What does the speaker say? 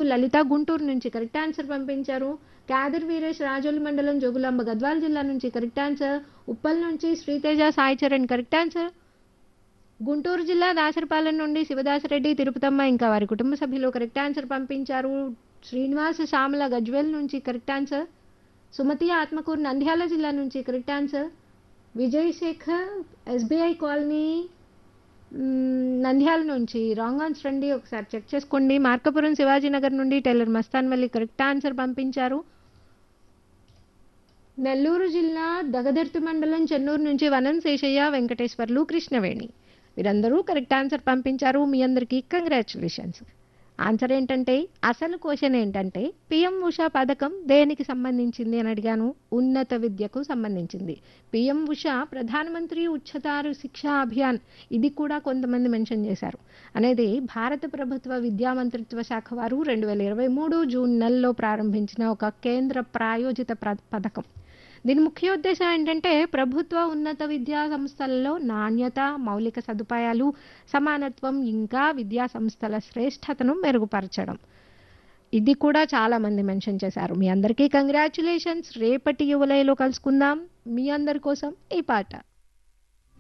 లలిత గుంటూరు నుంచి correct answer పంపించారు క్యాదర్ వీరేష్ రాజోలి మండలం జోగులాంబ గద్వాల జిల్లా నుంచి కరెక్ట్ ఆన్సర్ ఉప్పల్ నుంచి శ్రీతేజ సాయి చరణ్ కరెక్ట్ ఆన్సర్ గుంటూరు జిల్లా దాసరపాలెం నుండి శివదాసరెడ్డి తిరుపతమ్మ ఇంకా వారి కుటుంబ సభ్యులు కరెక్ట్ ఆన్సర్ పంపించారు శ్రీనివాస శ్యామల గజ్వేల్ నుంచి కరెక్ట్ ఆన్సర్ సుమతి ఆత్మకూరు నంద్యాల జిల్లా నుంచి correct answer Vijay Shekhar SBI colony మ్మ్, నంద్యాల నుంచి రాంగ్ ఆన్సర్ అండి ఒకసారి చెక్ చేసుకోండి మార్కపురం శివాజీనగర్ నుండి tailor Mastan Valli correct answer పంపించారు నెల్లూరు జిల్లా దగదర్తి మండలం చెన్నూరు నుంచి వనం శేషయ్య వెంకటేశ్వర్లు కృష్ణవేణి వీరందరూ కరెక్ట్ ఆన్సర్ పంపించారు మీ అందరికీ కంగ్రాచులేషన్స్ ఆన్సర్ ఏంటంటే అసలు క్వశ్చన్ ఏంటంటే పిఎం ఉషా పథకం దేనికి సంబంధించింది అని అడిగాను ఉన్నత విద్యకు సంబంధించింది పిఎం ఉషా ప్రధానమంత్రి ఉच्चतर శిక్షా అభియాన్ ఇది కూడా కొంతమంది మెన్షన్ చేశారు అనేది భారత ప్రభుత్వ విద్యా మంత్రిత్వ శాఖ వారు రెండు వేల ఇరవై మూడు జూన్ నెలలో ప్రారంభించిన ఒక కేంద్ర ప్రాయోజిత ప్ర- పథకం దీని ముఖ్య ఉద్దేశం ఏంటంటే ప్రభుత్వ ఉన్నత విద్యా సంస్థలలో నాణ్యత మౌలిక సదుపాయాలు సమానత్వం ఇంకా విద్యా సంస్థల శ్రేష్టతను మెరుగుపరచడం ఇది కూడా చాలా మంది మెన్షన్ చేశారు మీ అందరికీ కంగ్రాచులేషన్స్ రేపటి యువలయలో కలుసుకుందాం మీ అందరి కోసం ఈ పాట